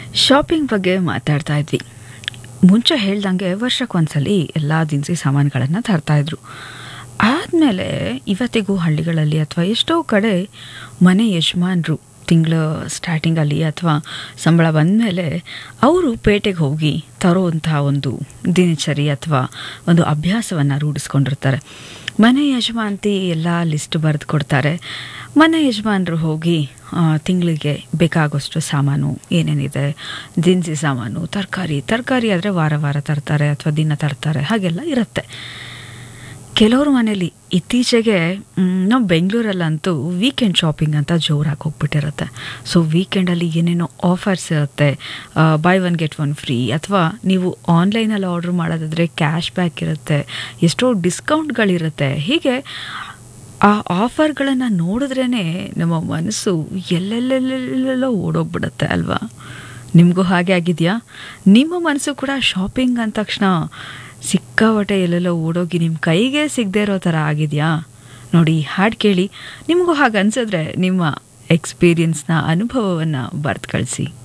shopping ಬಗ್ಗೆ ಮಾತಾಡ್ತಾ ಇದ್ವಿ ಮುಂಚೆ ಹೇಳ್ದಂಗೆ ವರ್ಷಕ್ಕೊಂದ್ಸಲಿ ಎಲ್ಲ ದಿನಸಿ ಸಾಮಾನುಗಳನ್ನು ತರ್ತಾಯಿದ್ರು ಆದಮೇಲೆ ಇವತ್ತಿಗೂ ಹಳ್ಳಿಗಳಲ್ಲಿ ಅಥವಾ ಎಷ್ಟೋ ಕಡೆ ಮನೆ ಯಜಮಾನರು ತಿಂಗಳ ಸ್ಟಾರ್ಟಿಂಗಲ್ಲಿ ಅಥವಾ ಸಂಬಳ ಬಂದಮೇಲೆ ಅವರು ಪೇಟೆಗೆ ಹೋಗಿ ತರೋವಂಥ ಒಂದು ದಿನಚರಿ ಅಥವಾ ಒಂದು ಅಭ್ಯಾಸವನ್ನು ರೂಢಿಸ್ಕೊಂಡಿರ್ತಾರೆ ಮನೆ ಯಜಮಾನ್ತಿ ಎಲ್ಲ ಲಿಸ್ಟ್ ಬರೆದು ಕೊಡ್ತಾರೆ ಮನೆ ಯಜಮಾನರು ಹೋಗಿ ತಿಂಗಳಿಗೆ ಬೇಕಾಗೋಷ್ಟು ಸಾಮಾನು ಏನೇನಿದೆ ದಿನಸಿ ಸಾಮಾನು ತರಕಾರಿ ತರಕಾರಿ ಆದರೆ ವಾರ ವಾರ ತರ್ತಾರೆ ಅಥವಾ ದಿನ ತರ್ತಾರೆ ಹಾಗೆಲ್ಲ ಇರುತ್ತೆ ಕೆಲವ್ರ ಮನೇಲಿ ಇತ್ತೀಚೆಗೆ ನಾವು ಬೆಂಗಳೂರಲ್ಲಂತೂ ವೀಕೆಂಡ್ ಶಾಪಿಂಗ್ ಅಂತ ಜೋರಾಗಿ ಹೋಗ್ಬಿಟ್ಟಿರುತ್ತೆ ಸೊ ವೀಕೆಂಡಲ್ಲಿ ಏನೇನೋ ಆಫರ್ಸ್ ಇರುತ್ತೆ buy one get one free ಅಥವಾ ನೀವು ಆನ್ಲೈನಲ್ಲಿ ಆರ್ಡ್ರ್ ಮಾಡೋದಾದರೆ ಕ್ಯಾಶ್ ಬ್ಯಾಕ್ ಇರುತ್ತೆ ಎಷ್ಟೋ ಡಿಸ್ಕೌಂಟ್ಗಳಿರುತ್ತೆ ಹೀಗೆ ಆ ಆಫರ್ಗಳನ್ನು ನೋಡಿದ್ರೇ ನಮ್ಮ ಮನಸ್ಸು ಎಲ್ಲೆಲ್ಲೆಲ್ಲೆಲ್ಲೋ ಓಡೋಗ್ಬಿಡುತ್ತೆ ಅಲ್ವಾ ನಿಮಗೂ ಹಾಗೆ ಆಗಿದೆಯಾ ನಿಮ್ಮ ಮನಸ್ಸು ಕೂಡ ಶಾಪಿಂಗ್ ಅಂದ ತಕ್ಷಣ ಸಿಕ್ಕಾಪಟ್ಟೆ ಎಲ್ಲೆಲ್ಲೋ ಓಡೋಗಿ ನಿಮ್ಮ ಕೈಗೆ ಸಿಗದೇ ಇರೋ ಥರ ಆಗಿದೆಯಾ ನೋಡಿ ಹಾಡು ಕೇಳಿ ನಿಮಗೂ ಹಾಗೆ ಅನ್ಸಿದ್ರೆ ನಿಮ್ಮ ಎಕ್ಸ್ಪೀರಿಯನ್ಸ್ನ ಅನುಭವವನ್ನು ಬರೆದು ಕಳಿಸಿ